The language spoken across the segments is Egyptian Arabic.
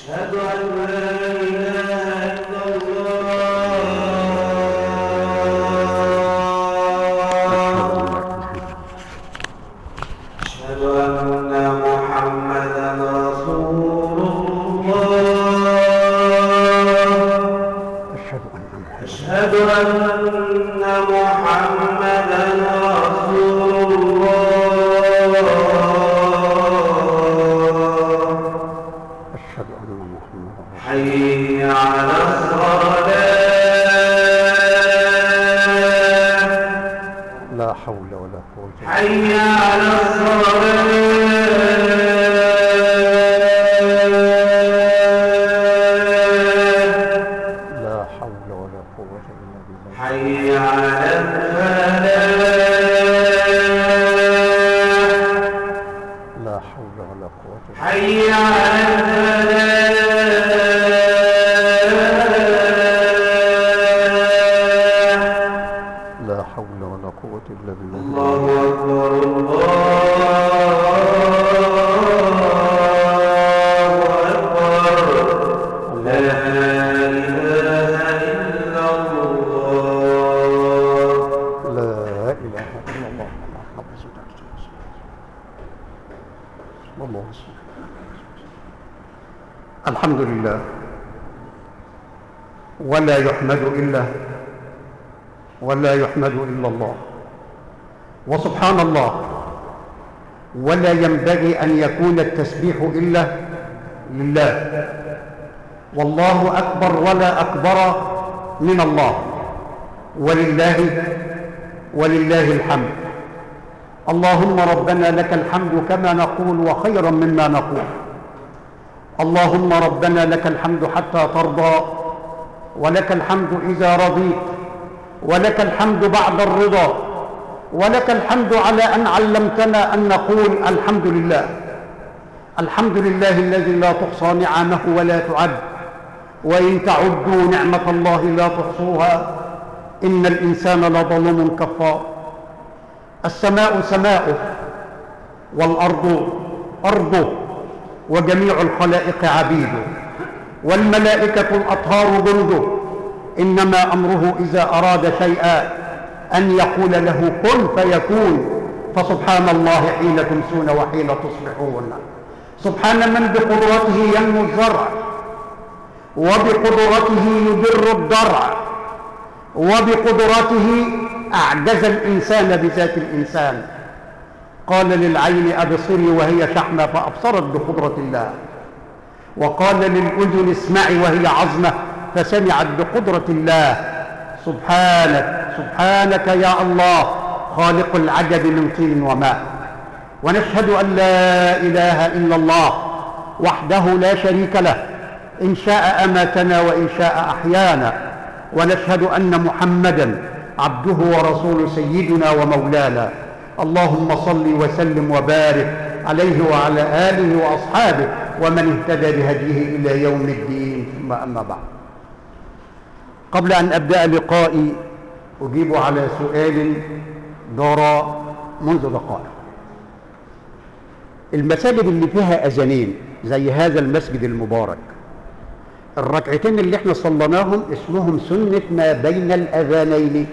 أشهد أن لا إله إلا الله أشهد أن محمدا رسول الله أشهد أن محمد أشهد أن محمدا رسول الله أشهد أن محمد رسول حي على الصلاة لا حول ولا قوة إلا حي على الصلاة لا حول ولا قوة إلا بالله حي على الفلاح لا حول ولا قوة إلا حي على الفلاح لا حول ولا قوة إلا بالله الله أكبر الله أكبر لا إله إلا الله لا إله إلا الله محمد رسول الله صلى الله عليه وسلم الحمد لله ولا يحمد إلا ولا يحمد إلا الله وسبحان الله ولا ينبغي أن يكون التسبيح إلا لله والله أكبر ولا أكبر من الله ولله ولله الحمد اللهم ربنا لك الحمد كما نقول وخيرا مما نقول اللهم ربنا لك الحمد حتى ترضى ولك الحمد إذا رضيت ولك الحمد بعد الرضا ولك الحمد على أن علمتنا أن نقول الحمد لله الحمد لله الذي لا تحصى نعمه ولا تعد وإن تعدوا نعمة الله لا تحصوها إن الإنسان لظلوم كفار السماء سماؤه والأرض أرضه وجميع الخلائق عبيده والملائكة الأطهار جنده إنما أمره إذا أراد شيئا أن يقول له كن فيكون فسبحان الله حين تمسون وحين تصبحون سبحان من بقدرته ينمو الزرع وبقدرته يدر الضرع وبقدرته أعجز الإنسان بذات الإنسان قال للعين أبصري وهي شحمة فأبصرت بقدرة الله وقال للأذن اسمعي وهي عظمة فسمعت بقدرة الله سبحانك سبحانك يا الله خالق العجب من طين وماء ونشهد أن لا إله إلا الله وحده لا شريك له إن شاء أماتنا وإن شاء أحيانا ونشهد أن محمدا عبده ورسول سيدنا ومولانا اللهم صل وسلم وبارك عليه وعلى آله وأصحابه ومن اهتدى بهديه إلى يوم الدين ثم أما بعد قبل أن أبدأ لقائي أجيب على سؤال دار منذ دقائق المساجد اللي فيها أذانين زي هذا المسجد المبارك الركعتين اللي احنا صليناهم اسمهم سنة ما بين الأذانين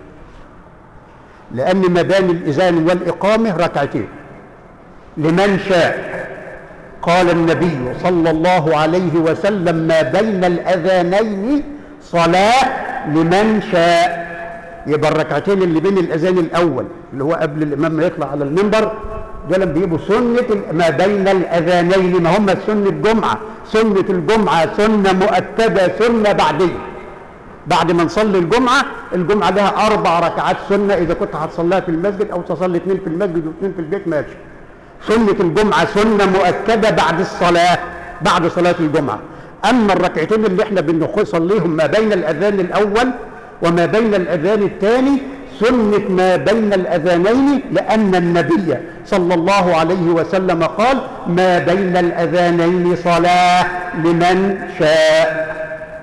لأن ما بين الإذان والإقامة ركعتين لمن شاء قال النبي صلى الله عليه وسلم ما بين الأذانين صلاة لمن شاء يبقى الركعتين اللي بين الأذان الأول اللي هو قبل الإمام ما يطلع على المنبر دول بيبقوا سنة ما بين الأذانين ما هم سنة الجمعة سنة الجمعة سنة مؤكدة سنة بعدية بعد ما نصلي الجمعة الجمعة لها أربع ركعات سنة إذا كنت هتصليها في المسجد أو تصلي اثنين في المسجد واثنين في البيت ماشي سنة الجمعة سنة مؤكدة بعد الصلاة بعد صلاة الجمعة أما الركعتين اللي احنا بنصليهم ما بين الأذان الأول وما بين الأذان الثاني سنة ما بين الأذانين لأن النبي صلى الله عليه وسلم قال ما بين الأذانين صلاة لمن شاء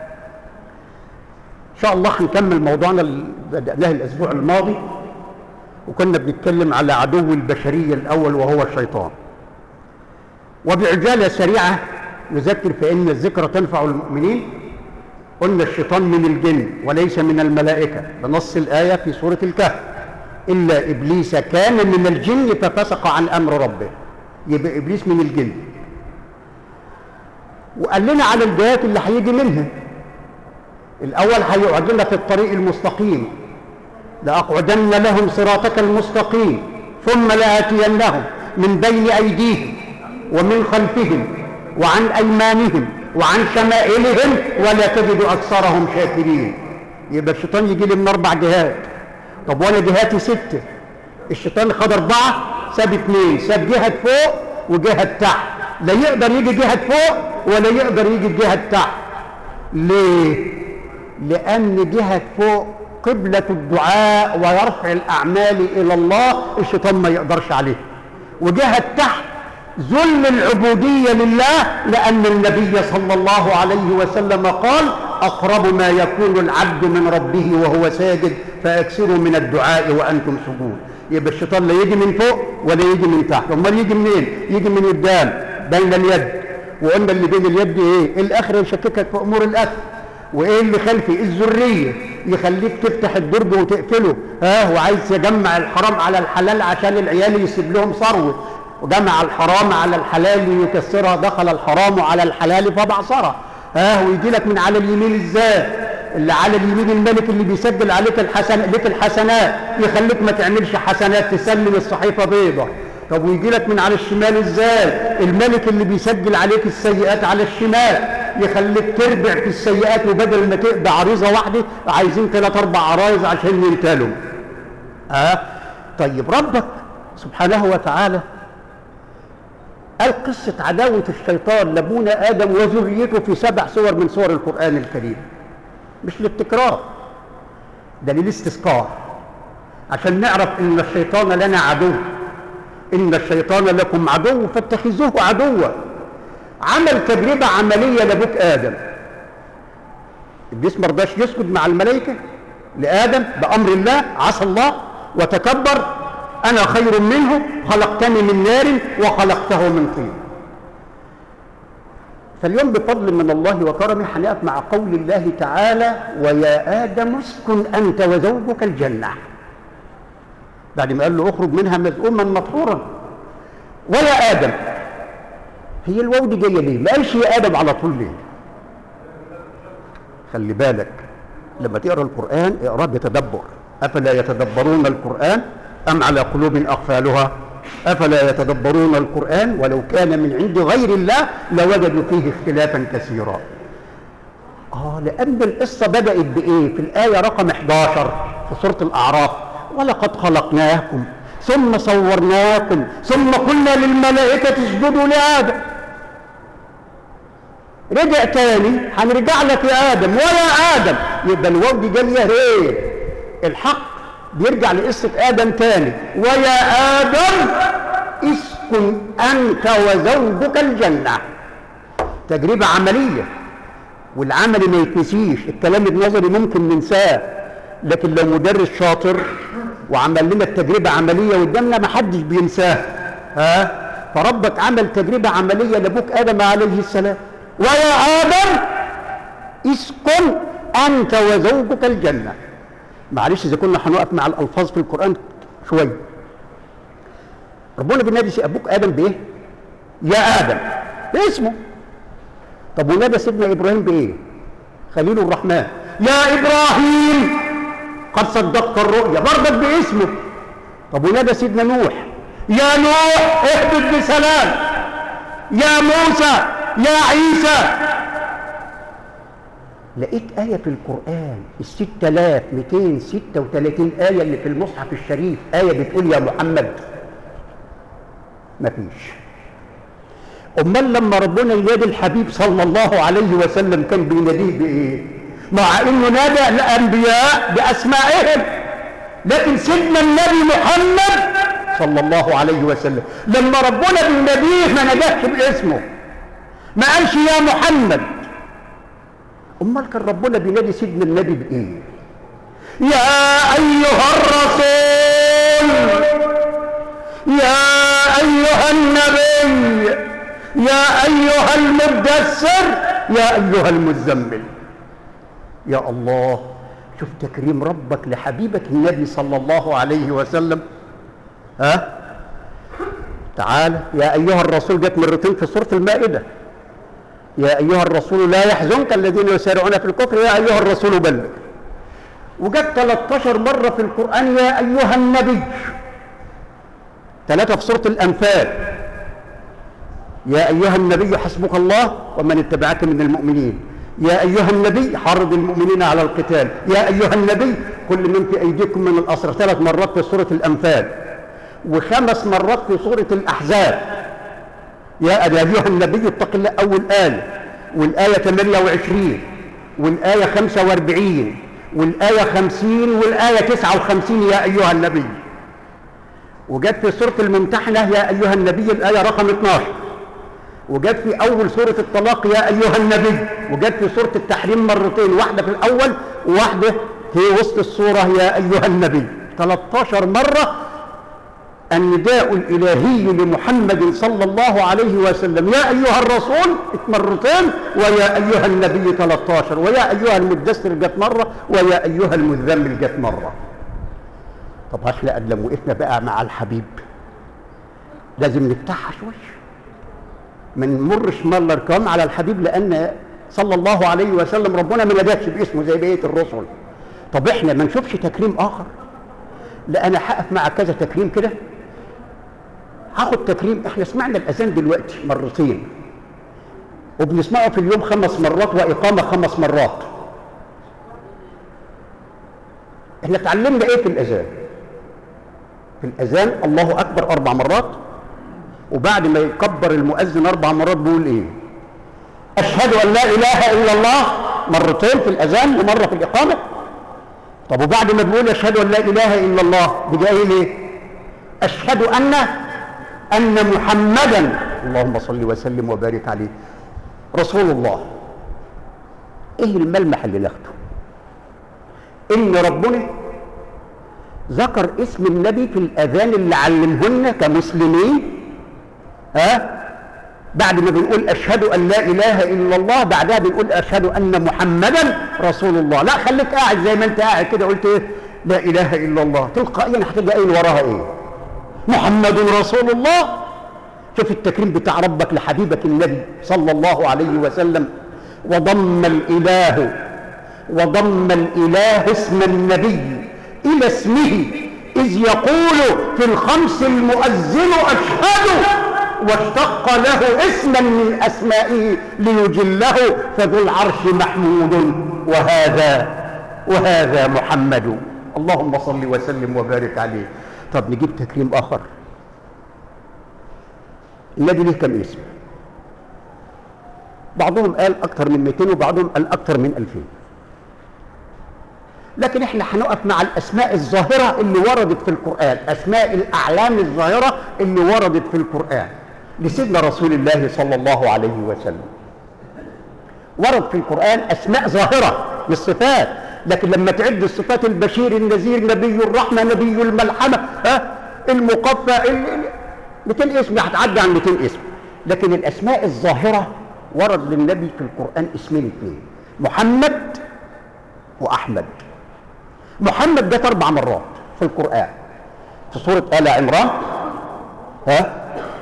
إن شاء الله هنكمل موضوعنا اللي بدأناه الأسبوع الماضي وكنا بنتكلم على عدو البشرية الأول وهو الشيطان وبعجالة سريعة يذكر فإن الذكر تنفع المؤمنين قلنا الشيطان من الجن وليس من الملائكة بنص الآية في سورة الكهف إلا إبليس كان من الجن ففسق عن أمر ربه يبقى إبليس من الجن وقال لنا على الجهات اللي هيجي منها الأول هيقعد لنا في الطريق المستقيم لأقعدن لهم صراطك المستقيم ثم لآتينهم من بين أيديهم ومن خلفهم وعن أيمانهم وعن شمائلهم ولا تجد أكثرهم شاكرين يبقى الشيطان يجي لي من أربع جهات طب وأنا جهاتي ستة الشيطان خد أربعة ساب اثنين ساب جهة فوق وجهة تحت لا يقدر يجي جهة فوق ولا يقدر يجي جهة تحت ليه؟ لأن جهة فوق قبلة الدعاء ويرفع الأعمال إلى الله الشيطان ما يقدرش عليه وجهة تحت ذل العبودية لله لأن النبي صلى الله عليه وسلم قال أقرب ما يكون العبد من ربه وهو ساجد فأكثروا من الدعاء وأنتم سجود يبقى الشيطان لا يجي من فوق ولا يجي من تحت امال يجي منين يجي من قدام بين اليد وقلنا اللي بين اليد ايه الاخر يشككك في امور الاخر وايه اللي خلفي الذريه يخليك تفتح الدرج وتقفله ها وعايز يجمع الحرام على الحلال عشان العيال يسيب لهم ثروه وجمع الحرام على الحلال ليكسرها دخل الحرام على الحلال فبعصره ها ويجي لك من على اليمين ازاي اللي على اليمين الملك اللي بيسجل عليك الحسن لك الحسنات يخليك ما تعملش حسنات تسلم الصحيفه بيضه طب ويجي لك من على الشمال ازاي الملك اللي بيسجل عليك السيئات على الشمال يخليك تربع في السيئات وبدل ما تقضي عريضه واحده عايزين ثلاث اربع عرايز عشان ينتالوا ها أه؟ طيب ربك سبحانه وتعالى قال قصة عداوة الشيطان لابونا آدم وذريته في سبع سور من سور القرآن الكريم مش للتكرار ده للاستذكار عشان نعرف ان الشيطان لنا عدو ان الشيطان لكم عدو فاتخذوه عدوا عمل تجربة عملية لابوك آدم ابليس ما رضاش يسجد مع الملائكة لآدم بأمر الله عصى الله وتكبر أنا خير منه خلقتني من نار وخلقته من طين فاليوم بفضل من الله وكرمه هنقف مع قول الله تعالى ويا آدم اسكن أنت وزوجك الجنة بعد ما قال له اخرج منها مذءوما مطهورا ويا آدم هي الواو دي جايه ليه؟ ما قالش يا آدم على طول ليه؟ خلي بالك لما تقرا القرآن اقراه بتدبر أفلا يتدبرون القرآن أم على قلوب أقفالها أفلا يتدبرون القرآن ولو كان من عند غير الله لوجدوا فيه اختلافا كثيرا آه لأن القصة بدأت بإيه؟ في الآية رقم 11 في سورة الأعراف ولقد خلقناكم ثم صورناكم ثم قلنا للملائكة اسجدوا لآدم رجع تاني هنرجع لك يا آدم ويا آدم يبقى الواو دي جاية ايه؟ الحق بيرجع لقصة آدم تاني ويا آدم اسكن أنت وزوجك الجنة تجربة عملية والعمل ما يتنسيش الكلام النظري ممكن ننساه لكن لو مدرس شاطر وعمل لنا التجربة عملية قدامنا ما حدش بينساها ها فربك عمل تجربة عملية لأبوك آدم عليه السلام ويا آدم اسكن أنت وزوجك الجنة معلش إذا كنا هنقف مع الألفاظ في القرآن شوية ربنا بينادي أبوك آدم بإيه؟ يا آدم باسمه طب ونادى سيدنا إبراهيم بإيه؟ خليل الرحمن يا إبراهيم قد صدقت الرؤيا برضك باسمه طب ونادى سيدنا نوح يا نوح اهبط بسلام يا موسى يا عيسى لقيت آية في القرآن ال 6236 آية اللي في المصحف الشريف آية بتقول يا محمد مفيش أمال لما ربنا ينادي الحبيب صلى الله عليه وسلم كان بيناديه بإيه؟ مع إنه نادى الأنبياء بأسمائهم لكن سيدنا النبي محمد صلى الله عليه وسلم لما ربنا بيناديه ما ناداش باسمه ما قالش يا محمد امال كان ربنا بينادي سيدنا النبي بايه يا ايها الرسول يا ايها النبي يا أيها المدثر يا أيها المزمل يا الله شوف تكريم ربك لحبيبك النبي صلى الله عليه وسلم ها تعال يا أيها الرسول جت مرتين في سورة المائدة يا أيها الرسول لا يحزنك الذين يسارعون في الكفر يا أيها الرسول بلغ وجت 13 مرة في القرآن يا أيها النبي ثلاثة في سورة الأنفال يا أيها النبي حسبك الله ومن اتبعك من المؤمنين يا أيها النبي حرض المؤمنين على القتال يا أيها النبي كل من في أيديكم من الأسرى ثلاث مرات في سورة الأنفال وخمس مرات في سورة الأحزاب يا أيها النبي اتق الله أول آية والآية 28 والآية 45 والآية 50 والآية 59 يا أيها النبي وجت في سورة الممتحنة يا أيها النبي الآية رقم 12 وجت في أول سورة الطلاق يا أيها النبي وجت في سورة التحريم مرتين واحدة في الأول وواحدة في وسط السورة يا أيها النبي 13 مرة النداء الإلهي لمحمد صلى الله عليه وسلم يا أيها الرسول مرتين ويا أيها النبي 13 ويا أيها المدثر جت مرة ويا أيها المزمل جت مرة طب هتلاقي لما وقفنا بقى مع الحبيب لازم نفتحها شوية ما نمرش مر الارقام على الحبيب لأن صلى الله عليه وسلم ربنا ما ناداش باسمه زي بقية الرسل طب احنا ما نشوفش تكريم آخر لا أنا هقف مع كذا تكريم كده هاخد تكريم احنا سمعنا الاذان دلوقتي مرتين وبنسمعه في اليوم خمس مرات واقامه خمس مرات احنا اتعلمنا ايه في الاذان في الاذان الله اكبر اربع مرات وبعد ما يكبر المؤذن اربع مرات بيقول ايه اشهد ان لا اله الا الله مرتين في الاذان ومره في الاقامه طب وبعد ما بيقول اشهد ان لا اله الا الله بيجي قايل ايه اشهد ان أن محمدا اللهم صل وسلم وبارك عليه رسول الله إيه الملمح اللي ناخده إن ربنا ذكر اسم النبي في الأذان اللي علمهن كمسلمين ها بعد ما بنقول أشهد أن لا إله إلا الله بعدها بنقول أشهد أن محمدا رسول الله لا خليك قاعد زي ما أنت قاعد كده قلت إيه لا إله إلا الله تلقائيا هتبقى قايل وراها إيه محمد رسول الله شوف التكريم بتاع ربك لحبيبك النبي صلى الله عليه وسلم وضم الإله وضم الإله اسم النبي إلى اسمه إذ يقول في الخمس المؤذن أشهد واشتق له اسما من أسمائه ليجله فذو العرش محمود وهذا وهذا محمد اللهم صل وسلم وبارك عليه طب نجيب تكريم آخر النبي ليه كم اسم بعضهم قال أكثر من 200 وبعضهم قال أكثر من 2000 لكن احنا هنقف مع الأسماء الظاهرة اللي وردت في القرآن أسماء الأعلام الظاهرة اللي وردت في القرآن لسيدنا رسول الله صلى الله عليه وسلم ورد في القرآن أسماء ظاهرة مش صفات لكن لما تعد الصفات البشير النذير نبي الرحمة نبي الملحمة ها المقفى ال... 200 اسم هتعدي عن 200 اسم لكن الأسماء الظاهرة ورد للنبي في القرآن اسمين اثنين محمد وأحمد محمد جت أربع مرات في القرآن في سورة آل عمران ها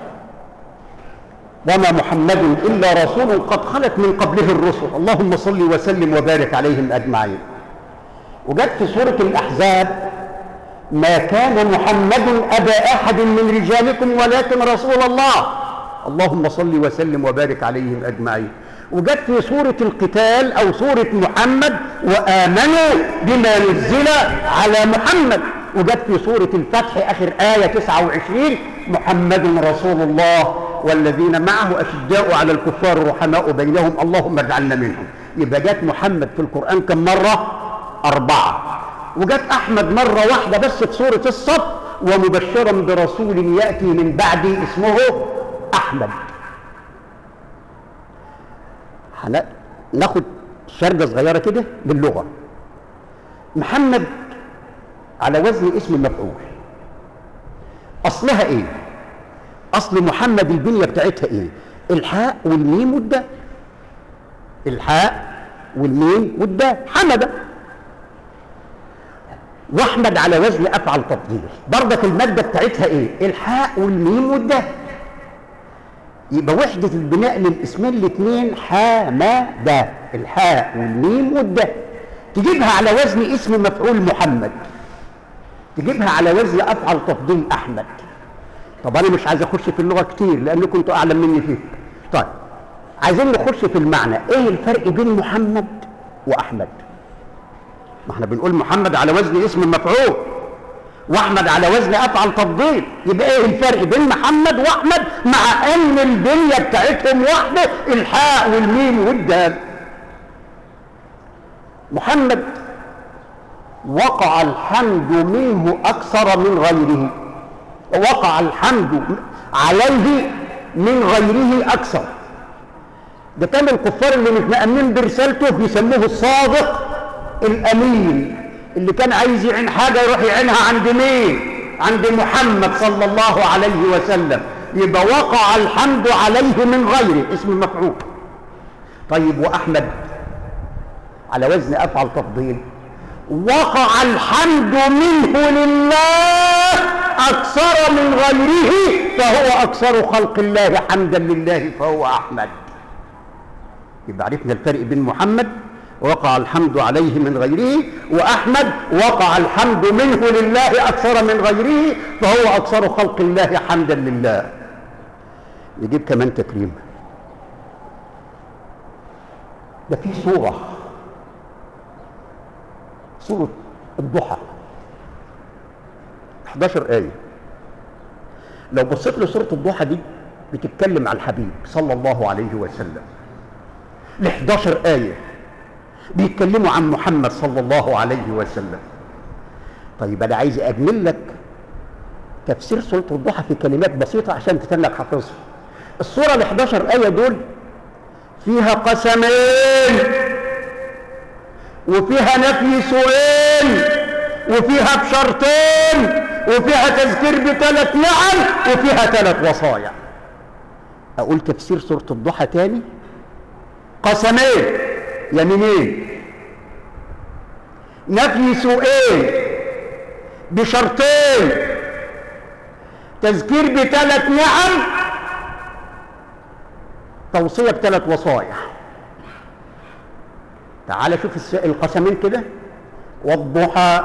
وما محمد إلا رسول قد خلت من قبله الرسل اللهم صل وسلم وبارك عليهم أجمعين وجت في سورة الأحزاب ما كان محمد أبا أحد من رجالكم ولكن رسول الله اللهم صل وسلم وبارك عليهم أجمعين وجت في سورة القتال أو سورة محمد وآمنوا بما نزل على محمد وجت في سورة الفتح آخر آية 29 محمد رسول الله والذين معه أشداء على الكفار رحماء بينهم اللهم اجعلنا منهم يبقى جت محمد في القرآن كم مرة؟ أربعة وجت أحمد مرة واحدة بس في سورة الصف ومبشرا برسول يأتي من بعدي اسمه أحمد ناخد شرجة صغيرة كده باللغة محمد على وزن اسم مفعول أصلها إيه؟ أصل محمد البنية بتاعتها إيه؟ الحاء والميم والدال الحاء والميم والدال حمد واحمد على وزن افعل تفضيل برضك الماده بتاعتها ايه الحاء والميم والدال يبقى وحده البناء للاسمين الاثنين حمد الحاء والميم والدال تجيبها على وزن اسم مفعول محمد تجيبها على وزن افعل تفضيل احمد طب انا مش عايز اخش في اللغه كتير لان كنتوا اعلم مني فيه طيب عايزين نخش في المعنى ايه الفرق بين محمد واحمد ما احنا بنقول محمد على وزن اسم مفعول واحمد على وزن افعل تفضيل يبقى ايه الفرق بين محمد واحمد مع ان البنيه بتاعتهم واحده الحاء والميم والدال محمد وقع الحمد منه اكثر من غيره وقع الحمد عليه من غيره اكثر ده كان الكفار اللي مش مأمنين برسالته بيسموه الصادق الامين اللي كان عايز يعين حاجه يروح يعينها عند مين عند محمد صلى الله عليه وسلم يبقى وقع الحمد عليه من غيره اسم مفعول طيب واحمد على وزن افعل تفضيل وقع الحمد منه لله اكثر من غيره فهو اكثر خلق الله حمدا لله فهو احمد يبقى عرفنا الفرق بين محمد وقع الحمد عليه من غيره واحمد وقع الحمد منه لله اكثر من غيره فهو اكثر خلق الله حمدا لله نجيب كمان تكريم ده في صوره سورة الضحى 11 آية لو بصيت لسورة الضحى دي بتتكلم عن الحبيب صلى الله عليه وسلم ال 11 آية بيتكلموا عن محمد صلى الله عليه وسلم طيب أنا عايز أجمل لك تفسير سورة الضحى في كلمات بسيطة عشان تتنك حافظها السورة ال 11 آية دول فيها قسمين وفيها نفي سؤال وفيها بشرطين وفيها تذكير بثلاث نعم وفيها ثلاث وصايا اقول تفسير سوره الضحى تاني قسمين يمينين نفي سؤال بشرطين تذكير بثلاث نعم توصيه بثلاث وصايا تعال شوف الس- القسمين كده والضحى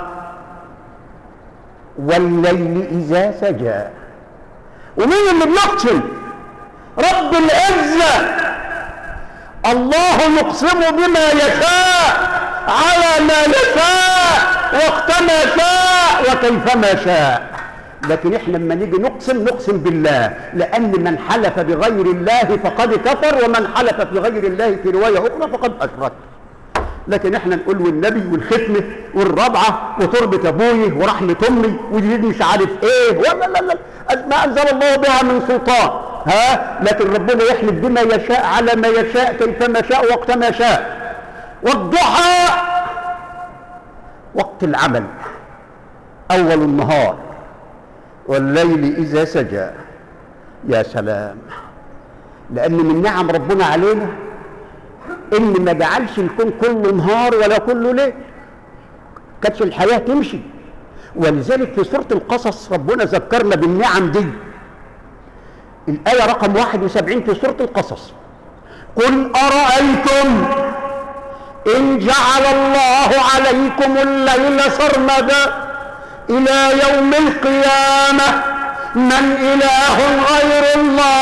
والليل إذا سجى ومين اللي بيقسم رب العزة الله يقسم بما يشاء على ما يشاء وقت ما شاء وكيفما شاء لكن احنا لما نيجي نقسم نقسم بالله لان من حلف بغير الله فقد كفر ومن حلف بغير الله في روايه اخرى فقد اشرك لكن احنا نقول والنبي والختمه والرابعه وتربه ابوي ورحمه امي ودي مش عارف ايه ولا لا لا ما انزل الله بها من سلطان ها لكن ربنا يحلف بما يشاء على ما يشاء كيفما شاء وقت ما شاء والضحى وقت العمل اول النهار والليل اذا سجى يا سلام لان من نعم ربنا علينا ان ما جعلش الكون كله نهار ولا كله ليل كانتش الحياه تمشي ولذلك في سوره القصص ربنا ذكرنا بالنعم دي الايه رقم 71 في سوره القصص قل ارايتم ان جعل الله عليكم الليل سرمدا الى يوم القيامه من اله غير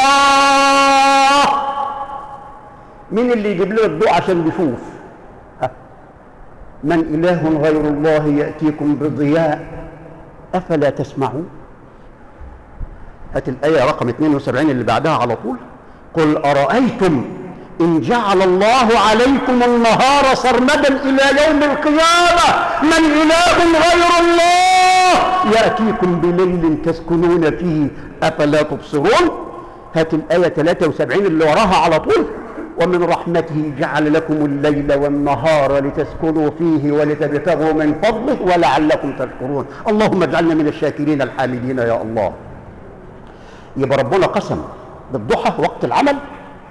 الله مين اللي يجيب لنا الضوء عشان نشوف ها. من إله غير الله يأتيكم بضياء أفلا تسمعون هات الآية رقم 72 اللي بعدها على طول قل أرأيتم إن جعل الله عليكم النهار سرمدا إلى يوم القيامة من إله غير الله يأتيكم بليل تسكنون فيه أفلا تبصرون هات الآية 73 اللي وراها على طول ومن رحمته جعل لكم الليل والنهار لتسكنوا فيه ولتبتغوا من فضله ولعلكم تشكرون اللهم اجعلنا من الشاكرين الحامدين يا الله يبقى ربنا قسم بالضحى وقت العمل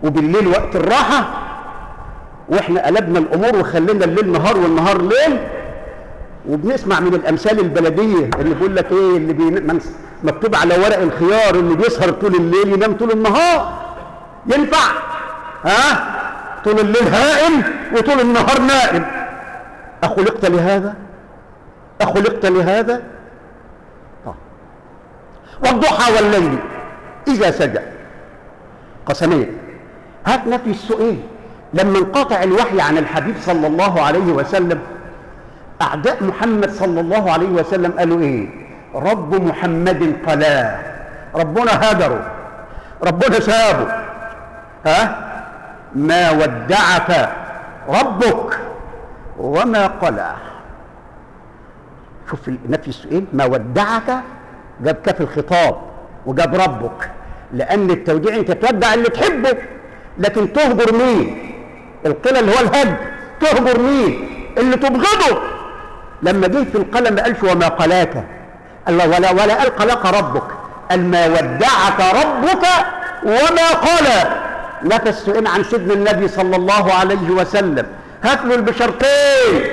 وبالليل وقت الراحة واحنا قلبنا الامور وخلينا الليل نهار والنهار ليل وبنسمع من الامثال البلديه اللي بيقول لك ايه اللي بي... منس- مكتوب على ورق الخيار اللي بيسهر طول الليل ينام طول النهار ينفع ها طول الليل هائم وطول النهار نائم اخلقت لهذا اخلقت لهذا طيب. والضحى والليل اذا سجى قسمين هات نفي السؤال لما انقطع الوحي عن الحبيب صلى الله عليه وسلم أعداء محمد صلى الله عليه وسلم قالوا إيه رب محمد قلاه ربنا هدره ربنا سابه ها ما ودعك ربك وما قلاه شوف نفي السؤال ما ودعك جاب كاف الخطاب وجاب ربك لان التوديع انت تودع اللي تحبه لكن تهجر مين القلة اللي هو الهج تهجر مين اللي تبغضه لما جه في القلم ما قالش وما قلاك الله ولا ولا قال قلاك ربك قال ما ودعك ربك وما قلى نفى السؤال عن سيدنا النبي صلى الله عليه وسلم هات له البشرتين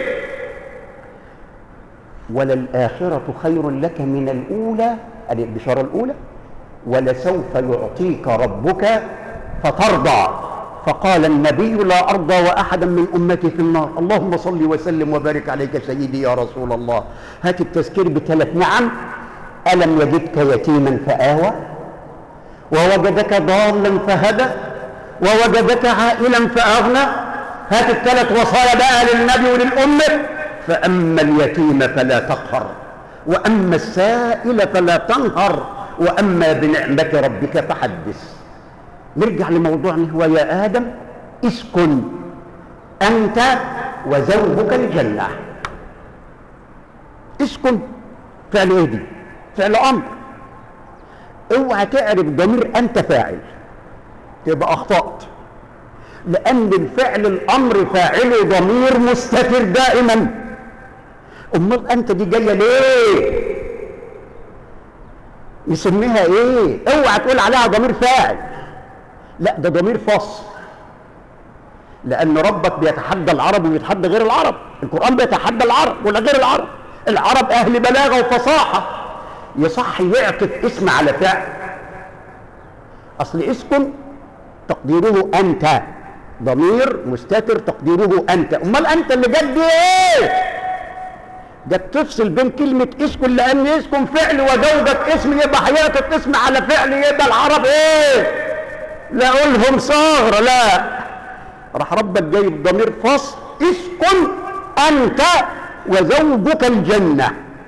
وللآخرة خير لك من الأولى ادي البشارة الأولى ولسوف يعطيك ربك فترضى فقال النبي لا أرضى وأحدا من أمتي في النار اللهم صل وسلم وبارك عليك سيدي يا رسول الله هات التذكير بثلاث نعم ألم يجدك يتيما فآوى ووجدك ضالا فهدى ووجدك عائلا فأغنى هات الثلاث وصايا بقى للنبي وللأمة فأما اليتيم فلا تقهر وأما السائل فلا تنهر وأما بنعمة ربك فحدث نرجع لموضوعنا هو يا آدم اسكن أنت وزوجك الجنة اسكن فعل ايه دي فعل أمر اوعى تعرف ضمير أنت فاعل تبقى أخطأت لأن الفعل الأمر فاعله ضمير مستتر دائما أمال أنت دي جاية ليه؟ نسميها إيه؟ اوعى تقول عليها ضمير فاعل لا ده ضمير فصل لأن ربك بيتحدى العرب وبيتحدى غير العرب القرآن بيتحدى العرب ولا غير العرب العرب أهل بلاغة وفصاحة يصح يعطف اسم على فعل أصل اسكن تقديره أنت ضمير مستتر تقديره أنت أمال أنت اللي جد إيه ده بتفصل بين كلمة اسكن لأن اسكن فعل وزوجك اسم يبقى هيعطف اسم على فعل يبقى العرب إيه لا أقولهم صغر لا راح ربك جايب ضمير فصل اسكن أنت وزوجك الجنة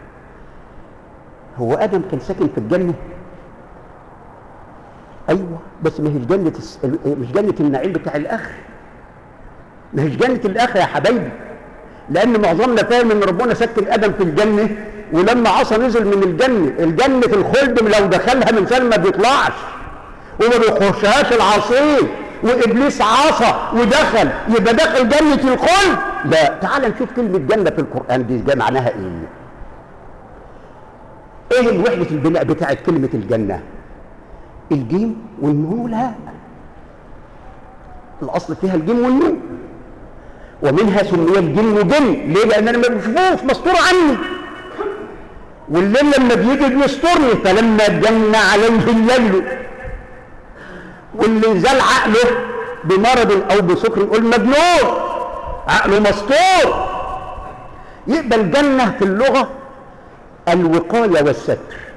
هو آدم كان ساكن في الجنة ايوه بس ما هيش جنه الس... مش جنه النعيم بتاع الاخر ما هيش جنه الاخر يا حبايبي لان معظمنا فاهم ان ربنا سكن ادم في الجنه ولما عصى نزل من الجنه الجنه الخلد لو دخلها من سنه ما بيطلعش وما بيخشهاش العاصين وابليس عصى ودخل يبقى دخل جنه الخلد لا تعال نشوف كلمه جنه في القران دي ده معناها ايه ايه الوحده البناء بتاعت كلمه الجنه الجيم والنون والهاء الاصل فيها الجيم والنون ومنها سمي الجن جن ليه لان انا ما بشوفوش مستور عني والليل لما بيجي بيسترني فلما جن عليه الليل واللي زال عقله بمرض او بسكر يقول مجنون عقله مستور يبقى الجنه في اللغه الوقايه والستر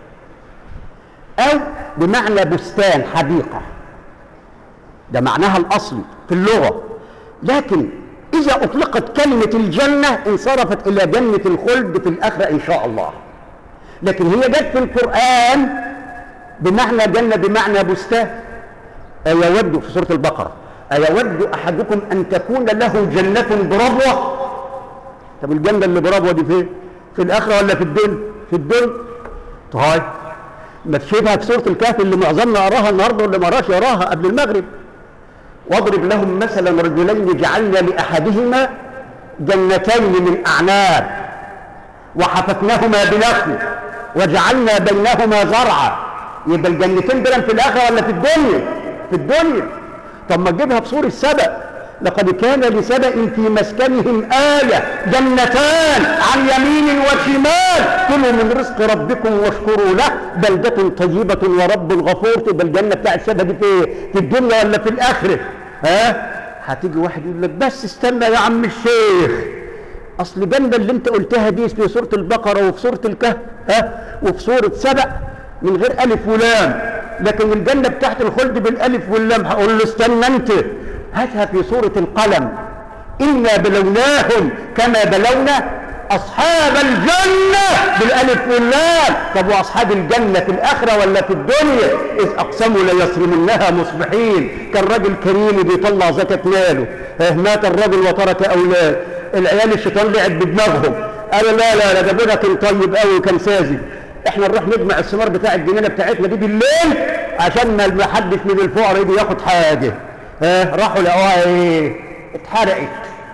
أو بمعنى بستان حديقة ده معناها الأصلي في اللغة لكن إذا أطلقت كلمة الجنة انصرفت إلى جنة الخلد في الآخرة إن شاء الله لكن هي جت في القرآن بمعنى جنة بمعنى بستان أيود في سورة البقرة أيود أحدكم أن تكون له جنة بربوة طب الجنة اللي بربوة دي فين؟ في الآخرة ولا في الدنيا؟ في الدنيا طيب ما تشوفها في سوره الكهف اللي معظمنا قراها النهارده واللي ما قراش يراها قبل المغرب واضرب لهم مثلا رجلين جعلنا لاحدهما جنتين من اعناب وحففناهما بنخل وجعلنا بينهما زرعا يبقى الجنتين دول في الاخره ولا في الدنيا في الدنيا طب ما تجيبها بصورة سبأ لقد كان لسبأ في مسكنهم آية جنتان عن يمين وشمال كلوا من رزق ربكم واشكروا له بلدة طيبة ورب غفور تبقى الجنة بتاعت سبأ دي في في الدنيا ولا في الآخرة ها هتيجي واحد يقول لك بس استنى يا عم الشيخ اصل الجنة اللي انت قلتها دي في سورة البقرة وفي سورة الكهف ها وفي سورة سبأ من غير ألف ولام لكن الجنة بتاعت الخلد بالألف واللام هقول له استنى انت هاتها في سورة القلم إنا بلوناهم كما بلونا أصحاب الجنة بالألف واللام طب وأصحاب الجنة في الآخرة ولا في الدنيا إذ أقسموا ليصرمنها مصبحين كان راجل كريم بيطلع زكاة ماله اه مات الرجل وترك أولاد العيال الشيطان لعب بدماغهم قالوا لا لا لا ده ابونا كان طيب قوي وكان ساذج احنا نروح نجمع الثمار بتاع الجنينه بتاعتنا دي بالليل عشان ما حدش من الفقراء يجي ياخد حاجه ها راحوا لقوها ايه اتحرقت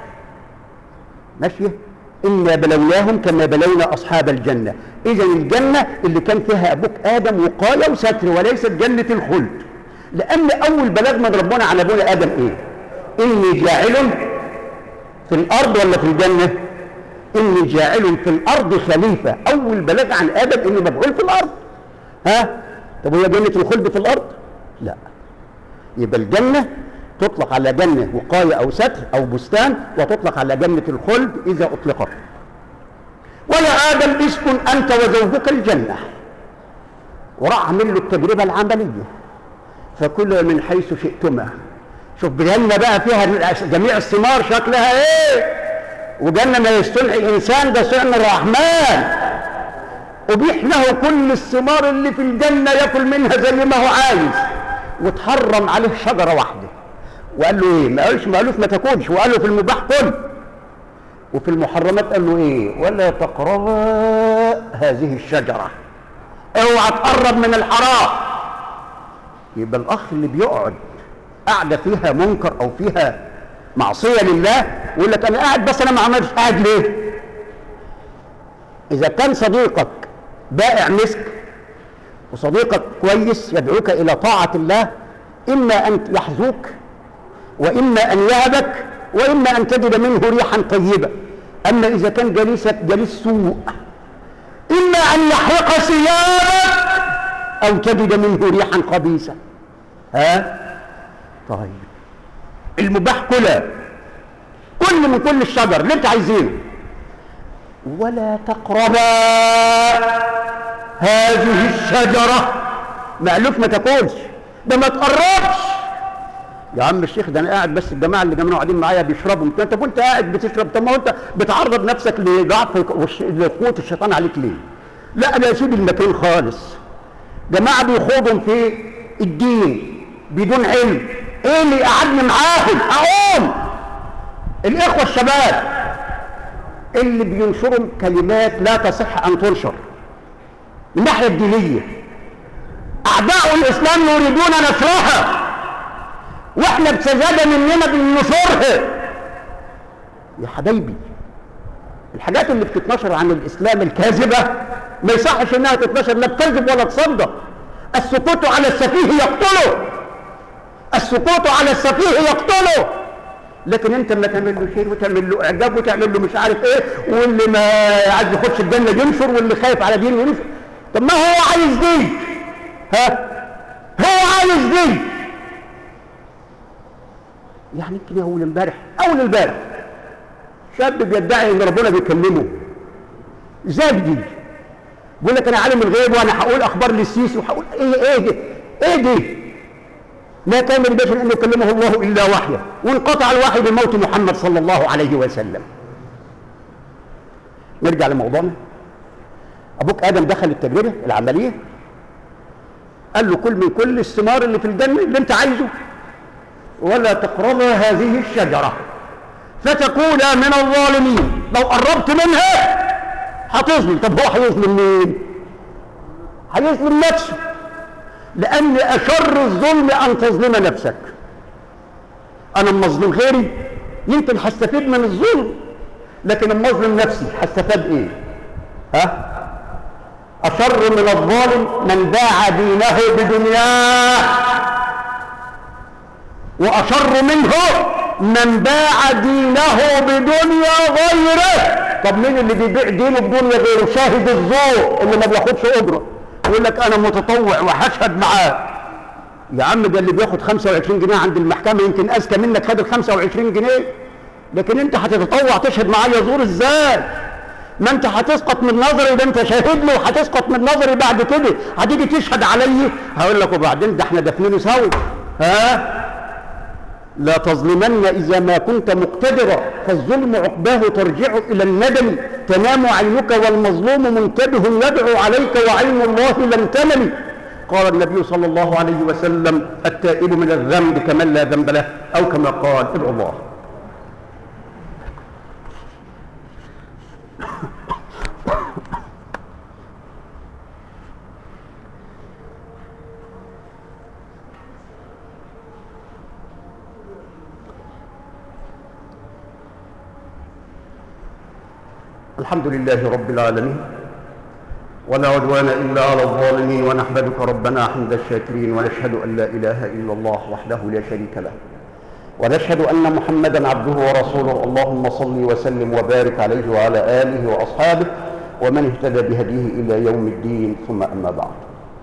ماشيه انا بلوناهم كما بلونا اصحاب الجنه اذا الجنه اللي كان فيها ابوك ادم وقايه وستر وليست جنه الخلد لان اول بلاغ من ربنا عن ابونا ادم ايه اني جاعل في الارض ولا في الجنه اني جاعل في الارض خليفه اول بلاغ عن ادم انه مبعول في الارض ها طب هي جنه الخلد في الارض لا يبقى الجنه تطلق على جنه وقايه او ستر او بستان وتطلق على جنه الخلد اذا اطلقت ويا ادم اسكن انت وزوجك الجنه وراح عامل له التجربه العمليه فكل من حيث شئتما شوف جنه بقى فيها جميع الثمار شكلها ايه وجنة ما يستلحي الإنسان ده صنع الرحمن أبيح له كل الثمار اللي في الجنة يأكل منها زي ما هو عايز وتحرم عليه شجرة واحدة وقال له إيه؟ ما قالش ما قالوش ما تاكلش وقال له في المباح كل وفي المحرمات قال له إيه؟ ولا تقربا هذه الشجرة اوعى تقرب من الحرام يبقى الأخ اللي بيقعد قاعدة فيها منكر أو فيها معصية لله يقول لك أنا قاعد بس أنا ما عملتش قاعد ليه؟ إذا كان صديقك بائع مسك وصديقك كويس يدعوك إلى طاعة الله إما أن يحذوك وإما أن يهبك وإما أن تجد منه ريحا طيبة أما إذا كان جليسك جليس سوء إما أن يحرق ثيابك أو تجد منه ريحا خبيثة ها؟ طيب المباح كلها كل من كل الشجر اللي انت عايزينه ولا تقربا هذه الشجرة مألوف ما تاكلش ده ما تقربش يا عم الشيخ ده انا قاعد بس الجماعه اللي كانوا قاعدين معايا بيشربوا انت كنت قاعد بتشرب طب ما هو انت بتعرض نفسك لضعف لقوه الشيطان عليك ليه؟ لا انا اسيب المكان خالص جماعه بيخوضوا في الدين بدون علم ايه اللي قعدني معاهم اقوم الاخوه الشباب اللي بينشروا كلمات لا تصح ان تنشر من الناحيه الدينيه اعداء الاسلام يريدون نشرها واحنا بسذاجه مننا بننشرها يا حبايبي الحاجات اللي بتتنشر عن الاسلام الكاذبه ما يصحش انها تتنشر لا بتكذب ولا تصدق السكوت على السفيه يقتله السكوت على السفيه يقتله لكن انت ما تعمل له شيء وتعمل له اعجاب وتعمل له مش عارف ايه واللي ما عايز يخش الجنه ينشر واللي خايف على دينه ينشر طب ما هو عايز دي ها هو عايز دي يعني يمكن اول امبارح اول امبارح شاب بيدعي ان ربنا بيكلمه زبدي بيقول لك انا عالم الغيب وانا هقول اخبار للسيسي وهقول ايه ايه دي ايه دي ما كان لبشر ان يكلمه الله الا وحيا وانقطع الوحي بموت محمد صلى الله عليه وسلم نرجع لموضوعنا ابوك ادم دخل التجربه العمليه قال له كل من كل الثمار اللي في الجنه اللي انت عايزه ولا تقربا هذه الشجره فتكونا من الظالمين لو قربت منها هتظلم طب هو هيظلم مين هيظلم نفسه لأن أشر الظلم أن تظلم نفسك أنا لما أظلم غيري يمكن هستفيد من الظلم لكن لما أظلم نفسي هستفاد إيه؟ ها؟ أشر من الظالم من باع دينه بدنياه واشر منه من باع دينه بدنيا غيره طب مين اللي بيبيع دينه بدنيا غيره شاهد الزور اللي ما بياخدش اجره يقول لك انا متطوع وهشهد معاه يا عم ده اللي بياخد 25 جنيه عند المحكمه يمكن اذكى منك خد ال 25 جنيه لكن انت هتتطوع تشهد معايا زور ازاي ما انت هتسقط من نظري ده انت شاهد له وهتسقط من نظري بعد كده هتيجي تشهد علي هقول لك وبعدين ده احنا دفنينه سوا ها لا تظلمن إذا ما كنت مقتدرا فالظلم عقباه ترجع إلى الندم تنام عينك والمظلوم منتبه يدعو عليك وعين الله لم تنم قال النبي صلى الله عليه وسلم التائب من الذنب كمن لا ذنب له أو كما قال ادعو الله الحمد لله رب العالمين ولا عدوان إلا على الظالمين ونحمدك ربنا حمد الشاكرين ونشهد أن لا إله إلا الله وحده لا شريك له ونشهد أن محمدا عبده ورسوله اللهم صل وسلم وبارك عليه وعلى آله وأصحابه ومن اهتدى بهديه إلى يوم الدين ثم أما بعد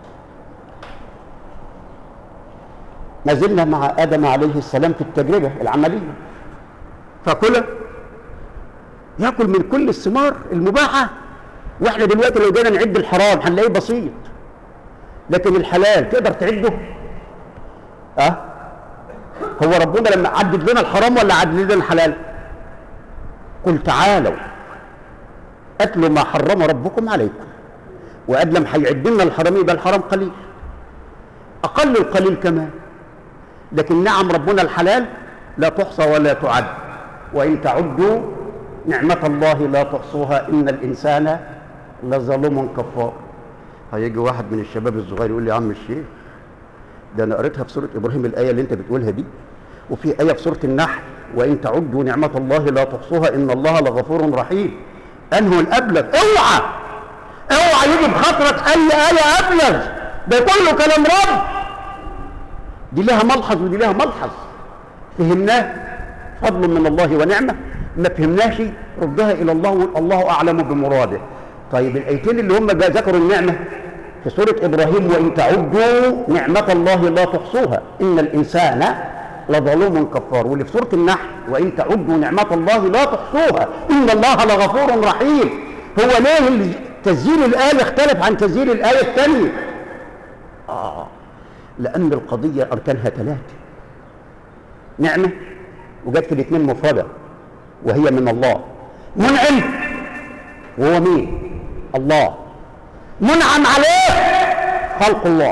ما زلنا مع آدم عليه السلام في التجربة العملية فكل ياكل من كل الثمار المباحة واحنا دلوقتي لو جينا نعد الحرام هنلاقيه بسيط لكن الحلال تقدر تعده اه هو ربنا لما عدد لنا الحرام ولا عدد لنا الحلال قل تعالوا اتلوا ما حرم ربكم عليكم وقد لم هيعد لنا الحرام يبقى الحرام قليل اقل القليل كمان لكن نعم ربنا الحلال لا تحصى ولا تعد وان تعدوا نعمة الله لا تحصوها إن الإنسان لظلوم كفار هيجي واحد من الشباب الصغير يقول لي يا عم الشيخ ده أنا قريتها في سورة إبراهيم الآية اللي أنت بتقولها دي وفي آية في سورة النحل وإن تعدوا نعمة الله لا تحصوها إن الله لغفور رحيم أنه الأبلغ اوعى اوعى يجي بخاطرك أي آية أبلغ ده كله كلام رب دي لها ملحظ ودي لها ملحظ فهمناه فضل من الله ونعمه ما فهمناش ردها الى الله وقول الله اعلم بمراده طيب الايتين اللي هم ذكروا النعمه في سوره ابراهيم وان تعدوا نعمه الله لا تحصوها ان الانسان لظلوم كفار واللي في سوره النحل وان تعدوا نعمه الله لا تحصوها ان الله لغفور رحيم هو ليه تسجيل الايه اختلف عن تسجيل الايه الثانيه اه لان القضيه اركانها ثلاثه نعمه وجت في الاثنين مفرده وهي من الله منعم وهو مين الله منعم عليه خلق الله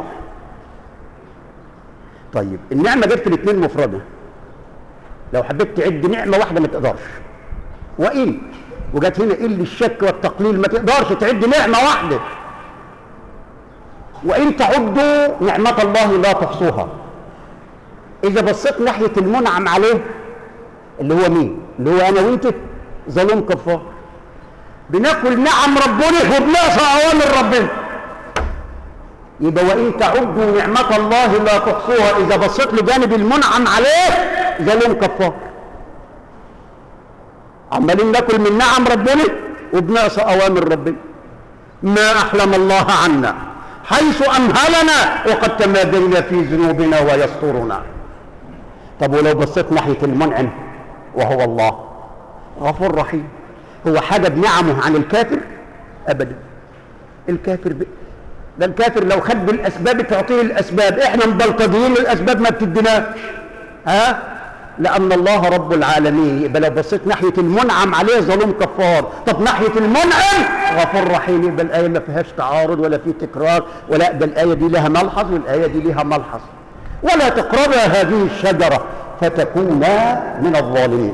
طيب النعمة جت في الاثنين مفردة لو حبيت تعد نعمة واحدة ما تقدرش وإن وجت هنا إلا الشك والتقليل ما تقدرش تعد نعمة واحدة وإن تعدوا نعمة الله لا تحصوها إذا بصيت ناحية المنعم عليه اللي هو مين اللي هو انا وانت ظلوم كفار بناكل نعم ربنا وبنعصى اوامر ربنا يبقى وان تعدوا نعمه الله لا تحصوها اذا بصيت لجانب المنعم عليه ظلوم كفار عمالين ناكل من نعم ربنا وبنعصى اوامر ربنا ما احلم الله عنا حيث امهلنا وقد تمادينا في ذنوبنا ويسترنا طب ولو بصيت ناحيه المنعم وهو الله غفور رحيم هو حجب نعمه عن الكافر ابدا الكافر ب... ده الكافر لو خد بالاسباب تعطيه الاسباب احنا مبلطجين الاسباب ما بتديناش ها لان الله رب العالمين يبقى لو بصيت ناحيه المنعم عليه ظلوم كفار طب ناحيه المنعم غفور رحيم يبقى الايه ما فيهاش تعارض ولا في تكرار ولا ده الايه دي لها ملحظ والايه دي لها ملحظ ولا تقربا هذه الشجره فتكونا من الظالمين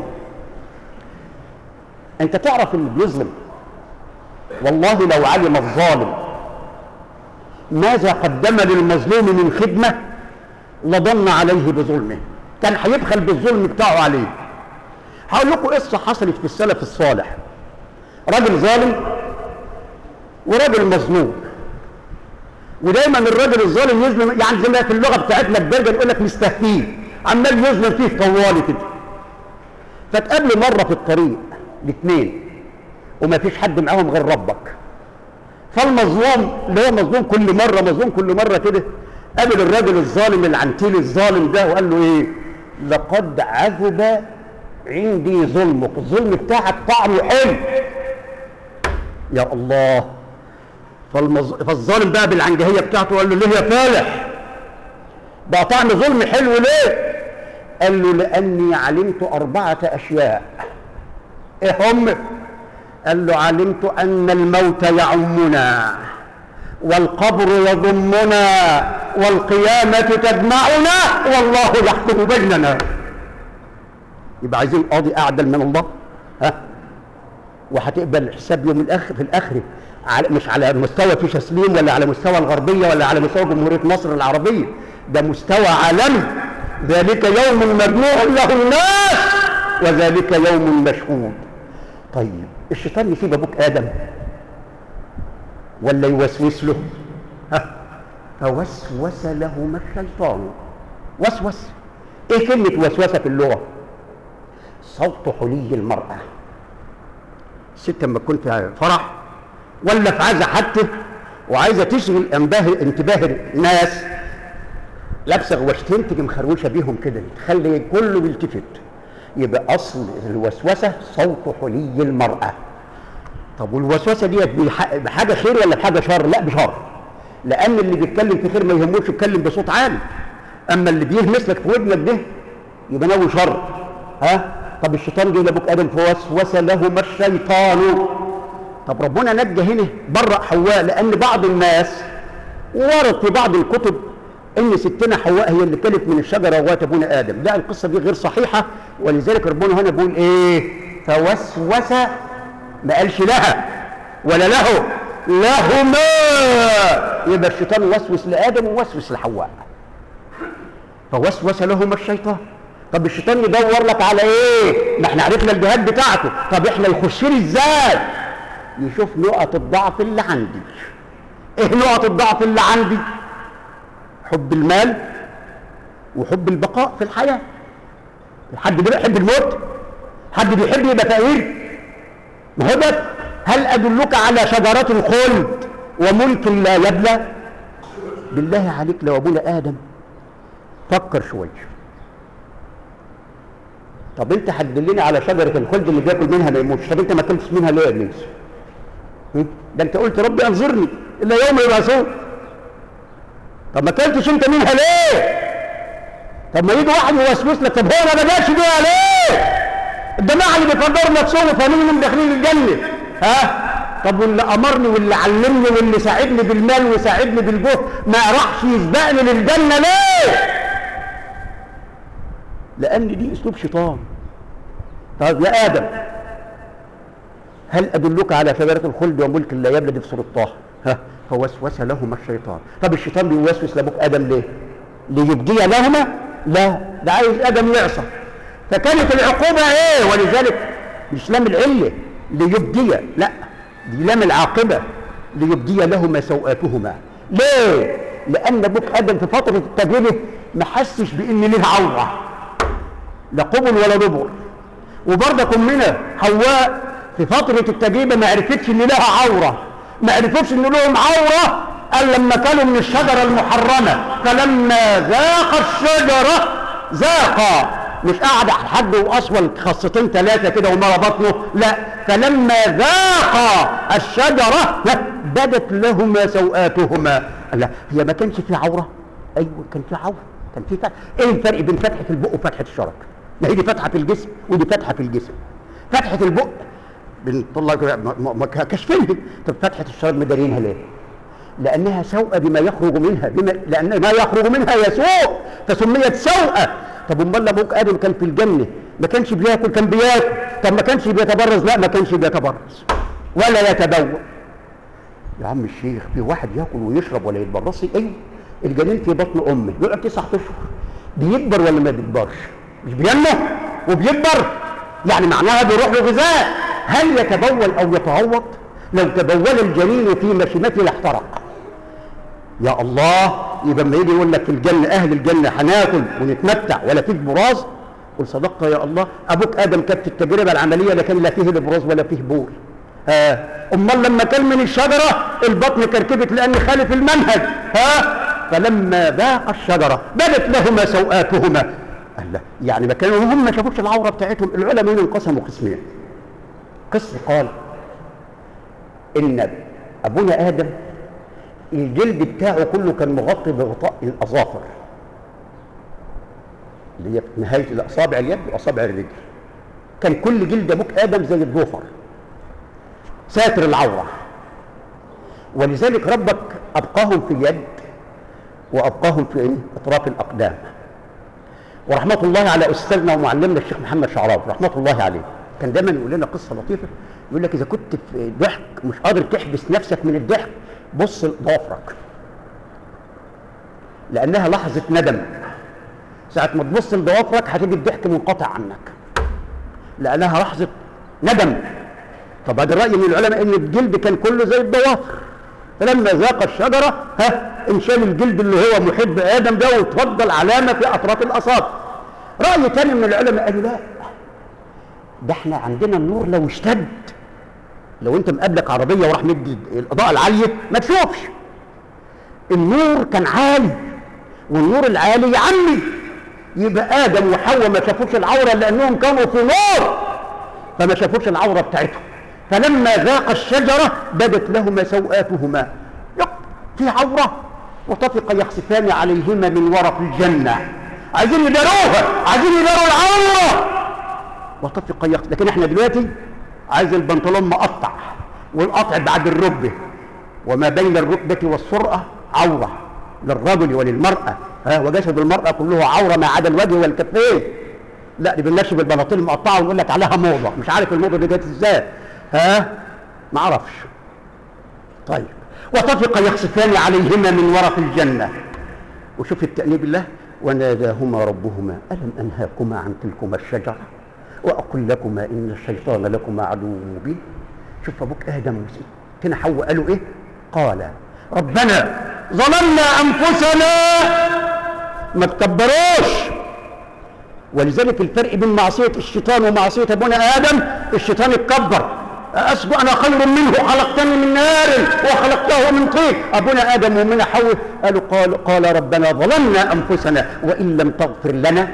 انت تعرف اللي بيظلم والله لو علم الظالم ماذا قدم للمظلوم من خدمه لضن عليه بظلمه كان هيبخل بالظلم بتاعه عليه هقول لكم قصه حصلت في السلف الصالح راجل ظالم وراجل مظلوم ودايما الراجل الظالم يظلم يعني زي ما في اللغه بتاعتنا الدرجه يقول لك مستهفيه عمال يظلم فيه طوالي كده فتقابله مره في الطريق الاثنين وما فيش حد معاهم غير ربك فالمظلوم اللي هو مظلوم كل مره مظلوم كل مره كده قابل الراجل الظالم العنتيل الظالم ده وقال له ايه لقد عذب عندي ظلمك الظلم بتاعك طعمه حلو يا الله فالمز... فالظالم بقى بالعنجهيه بتاعته قال له ليه يا فالح بقى طعم ظلم حلو ليه قال له لاني علمت اربعه اشياء ايه هم قال له علمت ان الموت يعمنا والقبر يضمنا والقيامه تجمعنا والله يحكم بيننا يبقى عايزين قاضي اعدل من الله ها وهتقبل الحساب يوم الاخر في الاخر على مش على مستوى في تسليم ولا على مستوى الغربيه ولا على مستوى جمهوريه مصر العربيه ده مستوى عالمي ذلك يوم مجموع له الناس وذلك يوم مشهود طيب الشيطان يسيب ابوك ادم ولا يوسوس له ها فوسوس لهما الشيطان وسوس ايه كلمه وسوسه في اللغه صوت حلي المراه الست لما تكون في فرح ولا في عزا حتى وعايزه تشغل انباه انتباه الناس لابسه غواشتين تيجي مخروشه بيهم كده تخلي كله يلتفت يبقى اصل الوسوسه صوت حلي المراه طب والوسوسه ديت بح- بحاجه خير ولا بحاجه شر؟ لا بشر لان اللي بيتكلم في خير ما يهموش يتكلم بصوت عالي اما اللي بيهمس لك في ودنك ده يبقى ناوي شر ها طب الشيطان جه لابوك ادم فوسوس لهما الشيطان طب ربنا نجى هنا برأ حواء لان بعض الناس ورد في بعض الكتب ان ستنا حواء هي اللي كلت من الشجره وغوات ابونا ادم لا القصه دي غير صحيحه ولذلك ربنا هنا بيقول ايه فوسوس ما قالش لها ولا له لهما يبقى الشيطان وسوس لادم ووسوس لحواء فوسوس لهما الشيطان طب الشيطان يدور لك على ايه ما احنا عرفنا الجهات بتاعته طب احنا يخش لي ازاي يشوف نقط الضعف اللي عندي ايه نقط الضعف اللي عندي حب المال وحب البقاء في الحياه حد بيحب الموت حد بيحب يبقى فقير ما هو ده هل ادلك على شجرات الخلد وملك لا يبلى بالله عليك لو ابونا ادم فكر شويه طب انت هتدلني على شجره الخلد اللي بياكل منها ما يموتش طب انت ما اكلتش منها ليه يا ابليس هم؟ ده انت قلت ربي انظرني الا يوم يبعثون طب ما اكلتش انت منها ليه طب ما يجي واحد يوسوس لك طب هو ما بداش بيها ليه الجماعه اللي بيقدروا نفسهم وفاهمين داخلين الجنه ها طب واللي امرني واللي علمني واللي ساعدني بالمال وساعدني بالجهد ما راحش يسبقني للجنه ليه لان دي اسلوب شيطان طب يا ادم هل ادلك على شجره الخلد وملك لا يبلى دي في سوره طه ها فوسوس لهما الشيطان طب الشيطان بيوسوس لابوك ادم ليه ليبدي لهما لا ده عايز ادم يعصى فكانت العقوبه ايه ولذلك مش لام العله ليبدي لا دي لام العاقبه ليبدي لهما سوءاتهما ليه لان ابوك ادم في فتره التجربه ما حسش بان له عوره لا قبل ولا دبر وبرضك امنا حواء في فتره التجربه ما عرفتش ان لها عوره ما عرفتش ان لهم عوره قال لما كانوا من الشجره المحرمه فلما ذاق الشجره ذاق مش قاعد حد واصول خاصتين ثلاثه كده ومرة بطنه لا فلما ذاق الشجره بدت لهما سوآتهما لا هي ما كانش في عوره ايوه كان في عوره كان في فتح ايه الفرق بين فتحه البق وفتحه الشرج ما هي دي فتحه في الجسم ودي فتحه في الجسم فتحه البق بنطلع كده م- م- م- كاشفينها طب فتحه الشرج مدارينها ليه لانها سوءه بما يخرج منها بما لان ما يخرج منها يسوء فسميت سوءه طب امال ابوك ادم كان في الجنه ما كانش بياكل كان بياكل طب ما كانش بيتبرز لا ما كانش بيتبرز ولا يتبول يا عم الشيخ في واحد ياكل ويشرب ولا يتبرص ايوه الجنين في بطن امه بيقعد تسع اشهر بيكبر ولا ما بيكبرش مش بينمو وبيكبر يعني معناها بيروح له غذاء هل يتبول او يتعوض لو تبول الجنين في مشيمته لاحترق يا الله يبقى لما يجي يقول لك في الجنه اهل الجنه هناكل ونتمتع ولا فيه براز قل صدقت يا الله ابوك ادم كانت في التجربه العمليه لا كان لا فيه البراز ولا فيه بول ها امال لما كل من الشجره البطن كركبت لان خالف المنهج ها فلما ذاق الشجره بدت لهما سوآتهما قال لا يعني ما كانوا هم ما شافوش العوره بتاعتهم العلماء انقسموا قسمين قسم قال ان ابونا ادم الجلد بتاعه كله كان مغطي بغطاء الاظافر اللي هي في نهايه الاصابع اليد واصابع الرجل كان كل جلد ابوك ادم زي الضفر ساتر العوره ولذلك ربك ابقاهم في اليد وابقاهم في إيه؟ اطراف الاقدام ورحمه الله على استاذنا ومعلمنا الشيخ محمد شعراوي رحمه الله عليه كان دايما يقول لنا قصه لطيفه يقول لك اذا كنت في ضحك مش قادر تحبس نفسك من الضحك بص لضوافرك لانها لحظه ندم ساعه ما تبص لضوافرك هتجي الضحك منقطع عنك لانها لحظه ندم طب هذا الراي من العلماء ان الجلد كان كله زي الضوافر فلما ذاق الشجره ها انشال الجلد اللي هو محب ادم ده وتفضل علامه في اطراف الاصابع راي تاني من العلماء قالوا لا ده احنا عندنا النور لو اشتد لو انت مقابلك عربيه وراح مدي الاضاءه العاليه ما تشوفش النور كان عالي والنور العالي يعمي يبقى ادم وحواء ما شافوش العوره لانهم كانوا في نور فما شافوش العوره بتاعتهم فلما ذاق الشجره بدت لهما سوآتهما يق في عوره وطفق يخسفان عليهما من ورق الجنه عايزين يداروها عايزين يداروا العوره وطفق يخسف لكن احنا دلوقتي عايز البنطلون مقطع والقطع بعد الركبه وما بين الركبه والسرأه عوره للرجل وللمراه ها وجسد المراه كله عوره ما عدا الوجه والكفين لا دي بننشف البناطيل المقطعه ونقول لك عليها موضه مش عارف الموضه دي جت ازاي ها ما اعرفش طيب وطفق يخسفان عليهما من ورق الجنه وشوف التأنيب الله وناداهما ربهما ألم أنهاكما عن تلكما الشجرة وأقل لكما إن الشيطان لكما عدو مبين شوف أبوك آدم وستنا حواء قالوا إيه قال ربنا ظلمنا أنفسنا ما تكبروش ولذلك الفرق بين معصية الشيطان ومعصية أبونا آدم الشيطان اتكبر أسبق أنا خير منه خلقتني من نار وخلقته من طين أبونا آدم ومن حواء قالوا قال, قال ربنا ظلمنا أنفسنا وإن لم تغفر لنا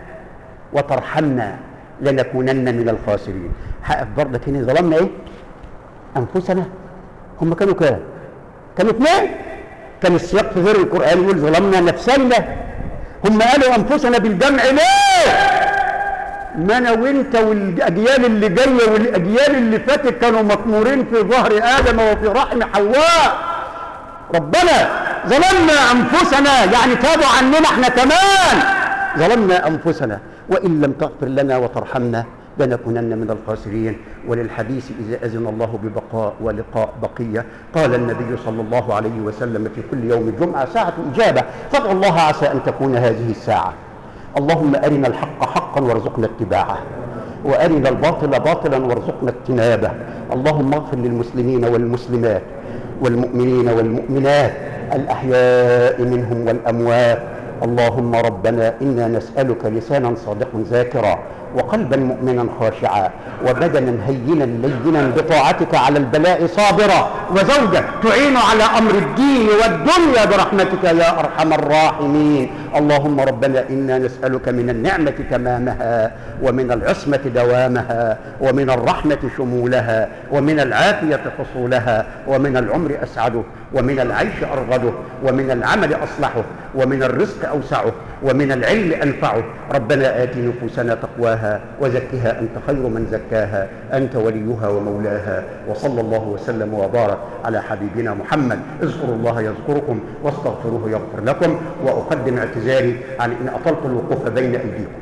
وترحمنا لنكونن من الخاسرين حقك برضك هنا ظلمنا إيه أنفسنا هم كانوا كام كانوا اثنين كان السياق في غير القرآن يقول ظلمنا نفسنا هم قالوا أنفسنا بالجمع ليه ما انا وانت والاجيال اللي جايه والاجيال اللي فاتت كانوا مطمورين في ظهر ادم وفي رحم حواء ربنا ظلمنا انفسنا يعني تابوا عننا احنا كمان ظلمنا انفسنا وان لم تغفر لنا وترحمنا لنكونن من الخاسرين وللحديث اذا اذن الله ببقاء ولقاء بقيه قال النبي صلى الله عليه وسلم في كل يوم جمعه ساعه اجابه فادعوا الله عسى ان تكون هذه الساعه اللهم أرنا الحق حقا وارزقنا اتباعه وأرنا الباطل باطلا وارزقنا اجتنابه اللهم اغفر للمسلمين والمسلمات والمؤمنين والمؤمنات الأحياء منهم والأموات اللهم ربنا إنا نسألك لسانا صادقا ذاكرا وقلبا مؤمنا خاشعا وبدنا هينا لينا بطاعتك على البلاء صابرا وزوجة تعين على أمر الدين والدنيا برحمتك يا أرحم الراحمين اللهم ربنا إنا نسألك من النعمة تمامها ومن العصمة دوامها ومن الرحمة شمولها ومن العافية حصولها ومن العمر أسعده ومن العيش أرغده ومن العمل أصلحه ومن الرزق أوسعه ومن العلم أنفعه ربنا آت نفوسنا تقواها وزكها أنت خير من زكاها أنت وليها ومولاها وصلى الله وسلم وبارك على حبيبنا محمد اذكروا الله يذكركم واستغفروه يغفر لكم وأقدم اعتذاري عن إن أطلت الوقوف بين أيديكم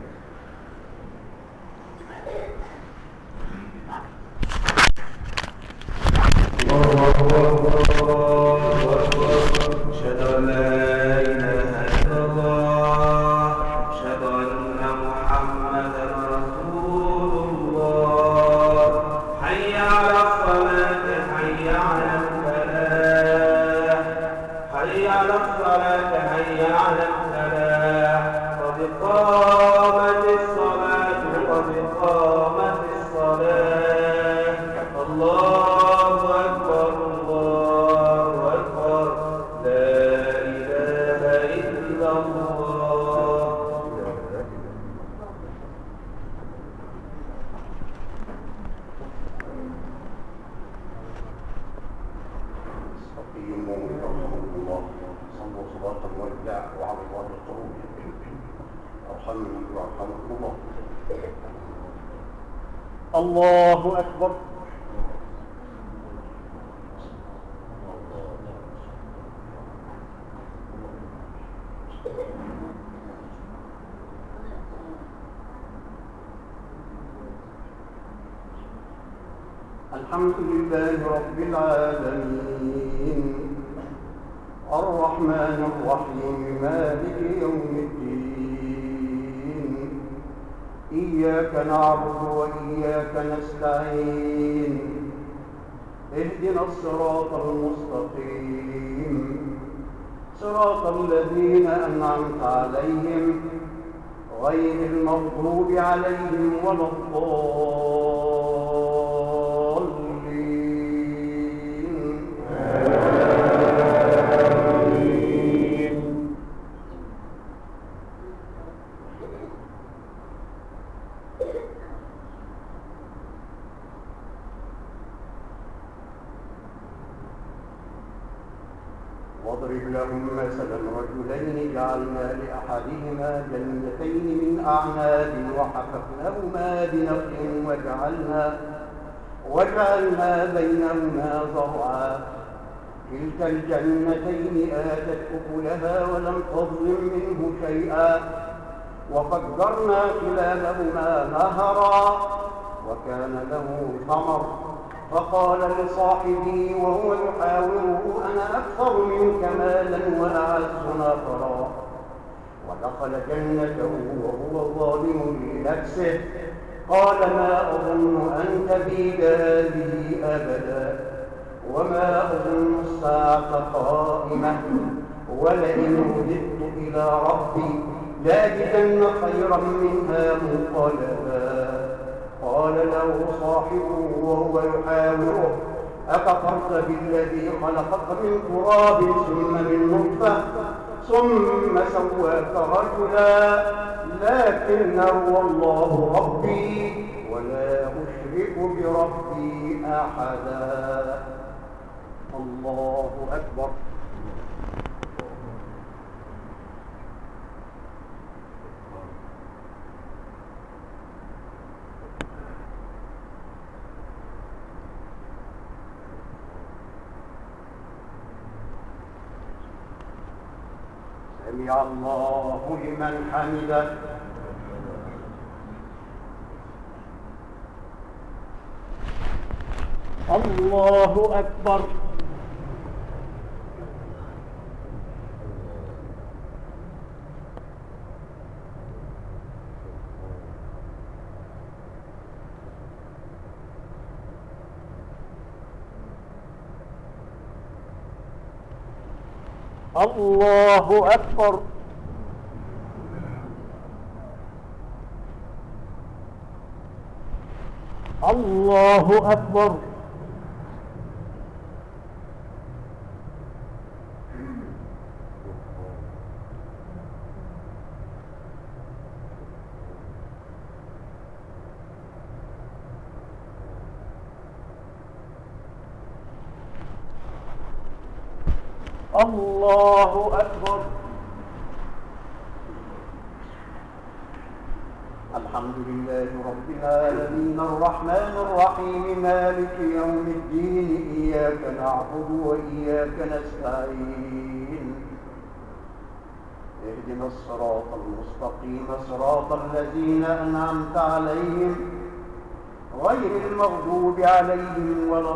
أشهد أن لا إله إلا الله أشهد أن محمدا رسول الله حي على الصلاة حي على الفلاح حي على الصلاة الله أكبر الحمد لله رب العالمين الرحمن الرحيم مالك يوم الدين إياك نعبد وإياك نستعين اهدنا الصراط المستقيم صراط الذين أنعمت عليهم غير المغضوب عليهم ولا الضالين واضرب لهم مثلا رجلين جعلنا لأحدهما جنتين من أعناب وحففناهما بنخل وجعلنا وجعلنا بينهما زرعا كلتا الجنتين آتت أكلها ولم تظلم منه شيئا وفجرنا خلالهما نهرا وكان له ثمر فقال لصاحبه وهو يحاوره أنا أكثر منك مالا وأعز نفرا ودخل جنته وهو ظالم لنفسه قال ما أظن أن تبيد هذه أبدا وما أظن الساعة قائمة ولئن رددت إلى ربي لأجدن خيرا منها منقلبا قال له صاحبه وهو يحاوره أكفرت بالذي خلقك من تراب ثم من نطفة ثم سواك رجلا لكن هو الله ربي ولا أشرك بربي أحدا الله أكبر سمع الله لمن حمده الله أكبر الله أكبر الله أكبر الله أكبر الحمد لله رب العالمين الرحمن الرحيم مالك يوم الدين إياك نعبد وإياك نستعين اهدنا الصراط المستقيم صراط الذين أنعمت عليهم غير المغضوب عليهم ولا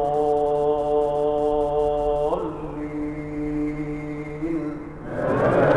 الضالين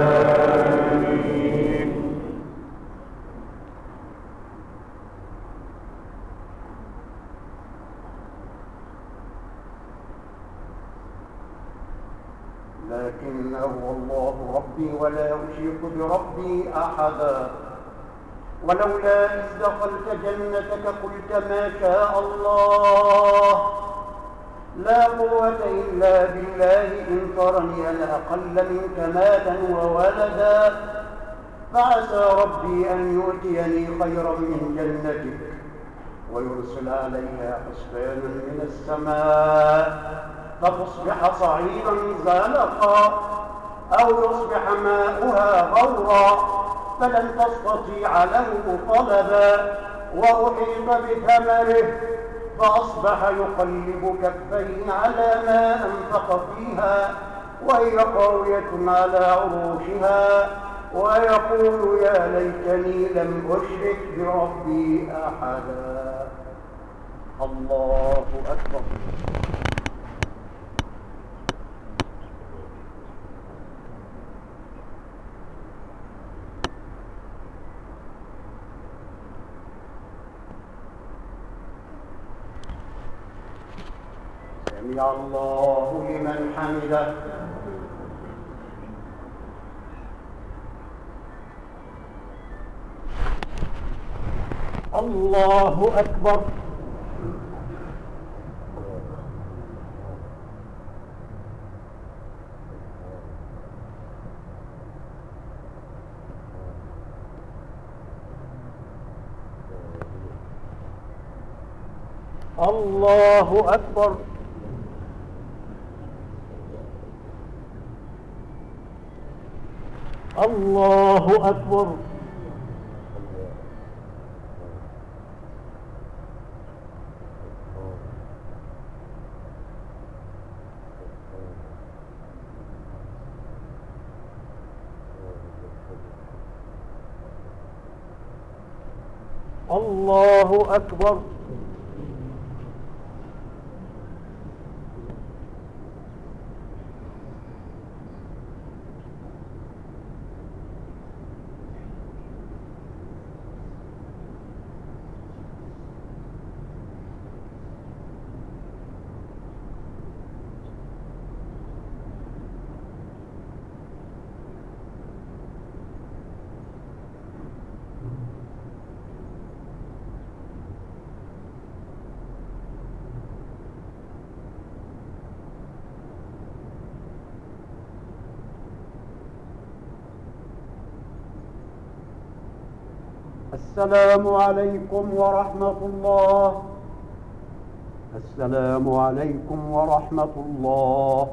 لكنه الله ربي ولا أشرك بربي أحدا ولولا إذ دخلت جنتك قلت ما شاء الله لا قوة إلا بالله إن ترني أنا أقل منك مالا وولدا فعسى ربي أن يؤتيني خيرا من جنتك ويرسل عليها حسبانا من السماء فتصبح صعيدا زلقا أو يصبح ماؤها غورا فلن تستطيع له طلبا وأحيط بثمره فأصبح يقلب كفيه على ما أنفق فيها وهي قوية على عروشها ويقول يا ليتني لم أشرك بربي أحدا الله أكبر سمع الله لمن حمده الله أكبر الله أكبر الله أكبر الله أكبر السلام عليكم ورحمة الله السلام عليكم ورحمة الله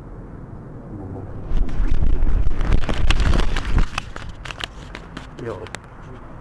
يا رب